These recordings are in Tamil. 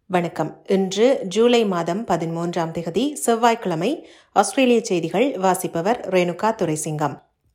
வணக்கம் இன்று ஜூலை மாதம் பதிமூன்றாம் திகதி செவ்வாய்க்கிழமை ஆஸ்திரேலிய செய்திகள் வாசிப்பவர் Renuka Duraisingam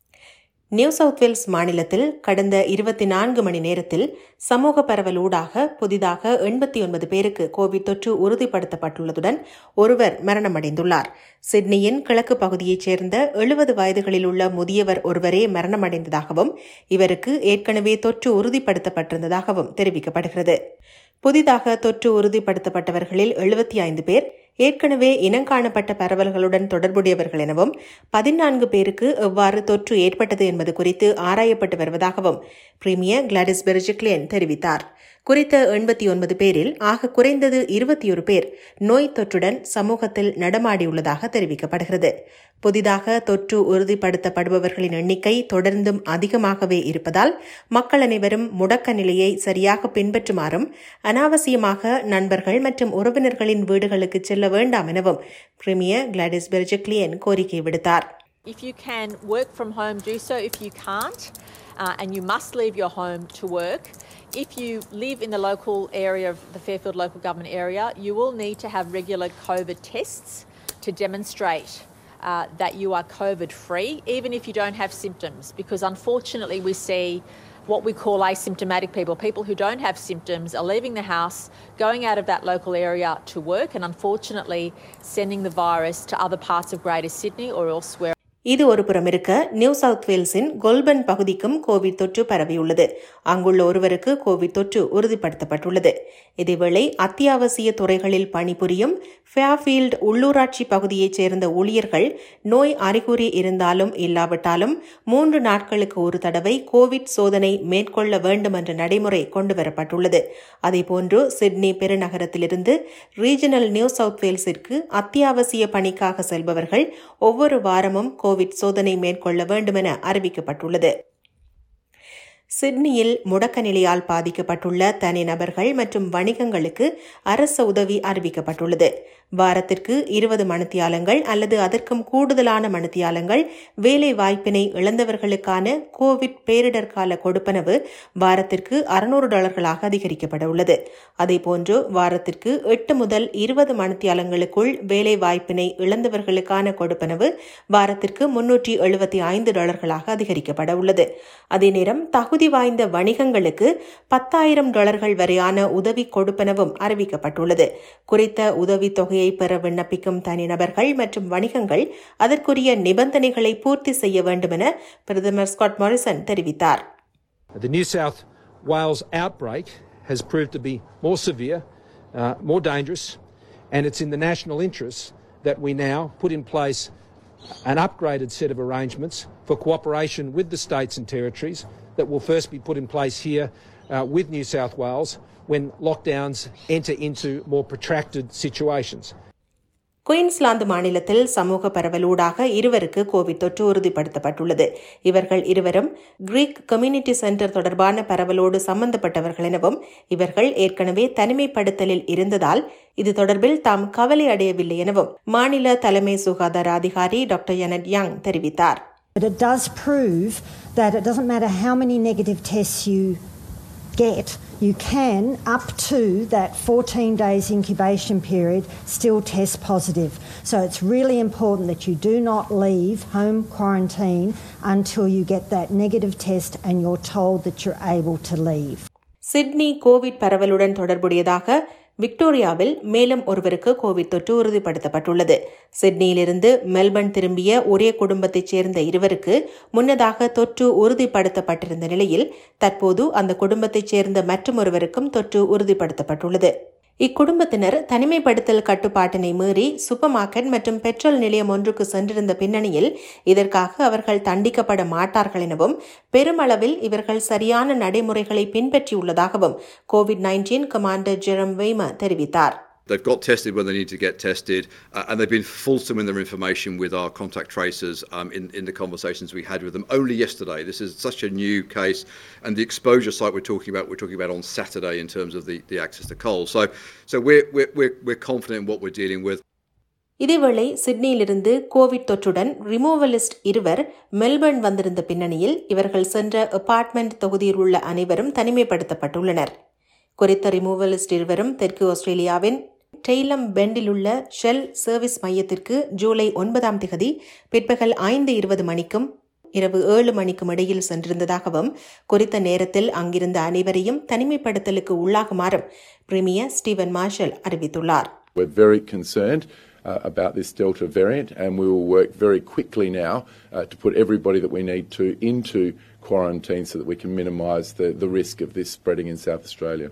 New South Wales மாநிலத்தில் கடந்த இருபத்தி நான்கு மணி நேரத்தில் சமூக பரவலூடாக புதிதாக எண்பத்தி ஒன்பது பேருக்கு கோவிட் தொற்று உறுதிப்படுத்தப்பட்டுள்ளதுடன் ஒருவர் மரணமடைந்துள்ளார் சிட்னியின் கிழக்கு பகுதியைச் சேர்ந்த எழுபது வயதுகளில் உள்ள முதியவர் ஒருவரே மரணமடைந்ததாகவும் இவருக்கு ஏற்கனவே தொற்று உறுதிப்படுத்தப்பட்டிருந்ததாகவும் தெரிவிக்கப்படுகிறது புதிதாக தொற்று உறுதிப்படுத்தப்பட்டவர்களில் எழுபத்தி ஐந்து பேர் ஏற்கனவே இனங்காணப்பட்ட பரவல்களுடன் தொடர்புடையவர்கள் எனவும் பதினான்கு பேருக்கு எவ்வாறு தொற்று ஏற்பட்டது என்பது குறித்து ஆராயப்பட்டு வருவதாகவும் பிரீமியர் கிளாடிஸ் பெர்ஜிக்லியன் தெரிவித்தார் குறித்த எண்பத்தி ஒன்பது பேரில் ஆக குறைந்தது இருபத்தி ஒரு பேர் நோய் தொற்றுடன் சமூகத்தில் நடமாடியுள்ளதாக தெரிவிக்கப்படுகிறது புதிதாக தொற்று உறுதிப்படுத்தப்படுபவர்களின் எண்ணிக்கை தொடர்ந்தும் அதிகமாகவே இருப்பதால் மக்கள் அனைவரும் முடக்க நிலையை சரியாக பின்பற்றுமாறும் அனாவசியமாக நண்பர்கள் மற்றும் உறவினர்களின் வீடுகளுக்கு செல்ல வேண்டாம் எனவும் பிரீமியர் கிளாடிஸ் பெர்ஜிக்லியன் கோரிக்கை விடுத்தார் If you can work from home, do so. If you can't, uh, and you must leave your home to work, if you live in the local area of the Fairfield local government area, you will need to have regular COVID tests to demonstrate uh, that you are COVID free, even if you don't have symptoms, because unfortunately we see what we call asymptomatic people, people who don't have symptoms, are leaving the house, going out of that local area to work, and unfortunately sending the virus to other parts of Greater Sydney or elsewhere. இது ஒரு புறம் இருக்க நியூ சவுத் வேல்ஸின் கொல்பன் பகுதிக்கும் கோவிட் தொற்று பரவியுள்ளது அங்குள்ள ஒருவருக்கு கோவிட் தொற்று உறுதிப்படுத்தப்பட்டுள்ளது இதேவேளை அத்தியாவசிய துறைகளில் பணிபுரியும் ஃபேர்ஃபீல்ட் உள்ளூராட்சி பகுதியைச் சேர்ந்த ஊழியர்கள் நோய் அறிகுறி இருந்தாலும் இல்லாவிட்டாலும் மூன்று நாட்களுக்கு ஒரு தடவை கோவிட் சோதனை மேற்கொள்ள வேண்டும் என்ற நடைமுறை கொண்டுவரப்பட்டுள்ளது அதேபோன்று சிட்னி பெருநகரத்திலிருந்து ரீஜனல் நியூ சவுத் வேல்ஸிற்கு அத்தியாவசிய பணிக்காக செல்பவர்கள் ஒவ்வொரு வாரமும் கோவிட் சோதனை மேற்கொள்ள வேண்டும் என அறிவிக்கப்பட்டுள்ளது சிட்னியில் முடக்க நிலையால் பாதிக்கப்பட்டுள்ள தனிநபர்கள் மற்றும் வணிகங்களுக்கு அரசு உதவி அறிவிக்கப்பட்டுள்ளது வாரத்திற்கு இருபது மணித்தியாலங்கள் அல்லது அதற்கும் கூடுதலான மணித்தியாலங்கள் வேலை வாய்ப்பினை இழந்தவர்களுக்கான கோவிட் பேரிடர் கால கொடுப்பனவு வாரத்திற்கு அறுநூறு டாலர்களாக அதிகரிக்கப்பட உள்ளது அதேபோன்று வாரத்திற்கு எட்டு முதல் இருபது மணித்தியாலங்களுக்குள் வேலை வாய்ப்பினை இழந்தவர்களுக்கான கொடுப்பனவு வாரத்திற்கு முன்னூற்றி எழுபத்தி ஐந்து டாலர்களாக அதிகரிக்கப்பட உள்ளது அதே நேரம் தகுதி வாய்ந்த வணிகங்களுக்கு பத்தாயிரம் டாலர்கள் வரையான உதவி கொடுப்பனவும் அறிவிக்கப்பட்டுள்ளது குறித்த உதவித் தொகையை பெற விண்ணப்பிக்கும் தனிநபர்கள் மற்றும் வணிகங்கள் அதற்குரிய நிபந்தனைகளை பூர்த்தி செய்ய வேண்டும் என பிரதமர் ஸ்காட் மாரிசன் தெரிவித்தார் The New South Wales outbreak has proved to be more severe, uh, more dangerous, and it's in the national interest that we now put in place an upgraded set of arrangements for cooperation with the states and territories that will first be put in place here uh, with New South Wales when lockdowns enter into more protracted situations. Queensland மாநிலத்தில் சமூக பரவலூடாக இருவருக்கு கோவிட் தொற்று உறுதிப்படுத்தப்பட்டுள்ளது இவர்கள் இருவரும் கிரீக் கம்யூனிட்டி சென்டர் தொடர்பான பரவலோடு சம்பந்தப்பட்டவர்கள் எனவும் இவர்கள் ஏற்கனவே தனிமைப்படுத்தலில் இருந்ததால் இது தொடர்பில் தாம் கவலை அடையவில்லை எனவும் மாநில தலைமை சுகாதார அதிகாரி டாக்டர் யனட் யங் தெரிவித்தார் But it does prove that it doesn't matter how many negative tests you get, you can, up to that 14 days incubation period, still test positive. So it's really important that you do not leave home quarantine until you get that negative test and you're told that you're able to leave. Sydney covid பரவலுடன் தொடர்புடையதாக விக்டோரியாவில் மேலும் ஒருவருக்கு கோவிட் தொற்று உறுதிப்படுத்தப்பட்டுள்ளது சிட்னியிலிருந்து மெல்பர்ன் திரும்பிய ஒரே குடும்பத்தைச் சேர்ந்த இருவருக்கு முன்னதாக தொற்று உறுதிப்படுத்தப்பட்டிருந்த நிலையில் தற்போது அந்த குடும்பத்தைச் சேர்ந்த மற்றொருவருக்கும் தொற்று உறுதிப்படுத்தப்பட்டுள்ளது இக்குடும்பத்தினர் தனிமைப்படுத்தல் கட்டுப்பாட்டினை மீறி சூப்பர் மார்க்கெட் மற்றும் பெட்ரோல் நிலையம் ஒன்றுக்கு சென்றிருந்த பின்னணியில் இதற்காக அவர்கள் தண்டிக்கப்பட மாட்டார்கள் எனவும் பெருமளவில் இவர்கள் சரியான நடைமுறைகளை பின்பற்றியுள்ளதாகவும் covid nineteen commander Jeroen Weimar தெரிவித்தார் They've got tested when they need to get tested, uh, and they've been fulsome in their information with our contact tracers um, in, in the conversations we had with them only yesterday. This is such a new case, and the exposure site we're talking about, we're talking about on Saturday in terms of the, the access to coal. So, so we're, we're, we're, we're confident in what we're dealing with. இதேவேளை சிட்னியிலிருந்து கோவிட் தொற்றுடன் ரிமூவலிஸ்ட் இருவர் மெல்பர்ன் வந்திருந்த பின்னணியில் இவர்கள் சென்ற அபார்ட்மெண்ட் தொகுதியில் உள்ள அனைவரும் தனிமைப்படுத்தப்பட்டுள்ளனர் குறித்த ரிமூவலிஸ்ட் இருவரும் தெற்கு ஆஸ்திரேலியாவின் டெய்லம் பெண்டில் உள்ள ஷெல் சர்வீஸ் மையத்திற்கு ஜூலை ஒன்பதாம் திகதி பிற்பகல் ஐந்து இருபது மணிக்கும் இரவு ஏழு மணிக்கும் இடையில் சென்றிருந்ததாகவும் குறித்த நேரத்தில் அங்கிருந்த அனைவரையும் தனிமைப்படுத்தலுக்கு உள்ளாகுமாறும் பிரீமியர் ஸ்டீவன் மார்ஷல் அறிவித்துள்ளார் We're very concerned uh, about this Delta variant, and we will work very quickly now uh, to put everybody that we need to into quarantine so that we can minimise the, the risk of this spreading in South Australia.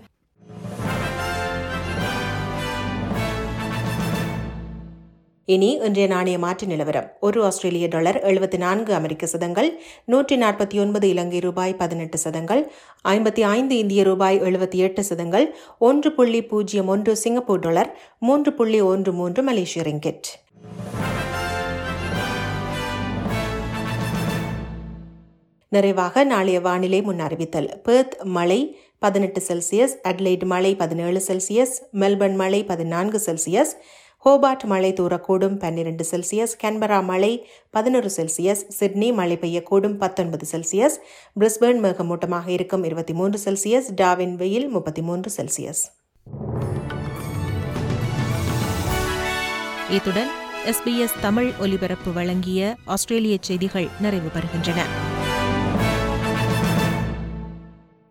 இனி இன்றைய நாணய மாற்று நிலவரம் ஒரு ஆஸ்திரேலிய டாலர் எழுபத்தி நான்கு அமெரிக்க சதங்கள் நூற்றி நாற்பத்தி ஒன்பது இலங்கை ரூபாய் பதினெட்டு சதங்கள் ஐம்பத்தி ஐந்து இந்திய ரூபாய் எழுபத்தி எட்டு சதங்கள் ஒன்று புள்ளி பூஜ்ஜியம் ஒன்று சிங்கப்பூர் டாலர் மூன்று புள்ளி ஒன்று மூன்று மலேசிய ரிங்கெட் நிறைவாக நாளைய வானிலை முன் அறிவித்தல் பெர்த் மழை பதினெட்டு செல்சியஸ் அட்லைட் மழை பதினேழு செல்சியஸ் மெல்பர்ன் மழை பதினான்கு செல்சியஸ் ஹோபார்ட் மழை தூரக்கூடும் பன்னிரண்டு செல்சியஸ் கேன்பரா மழை பதினொரு செல்சியஸ் சிட்னி மழை பெய்யக்கூடும் பத்தொன்பது செல்சியஸ் பிரிஸ்பர்ன் மேகமூட்டமாக இருக்கும் இருபத்தி மூன்று செல்சியஸ் டாவின் வெயில் முப்பத்தி மூன்று செல்சியஸ் இத்துடன் எஸ்பிஎஸ் தமிழ் ஒலிபரப்பு வழங்கிய ஆஸ்திரேலிய செய்திகள் நிறைவு பெறுகின்றன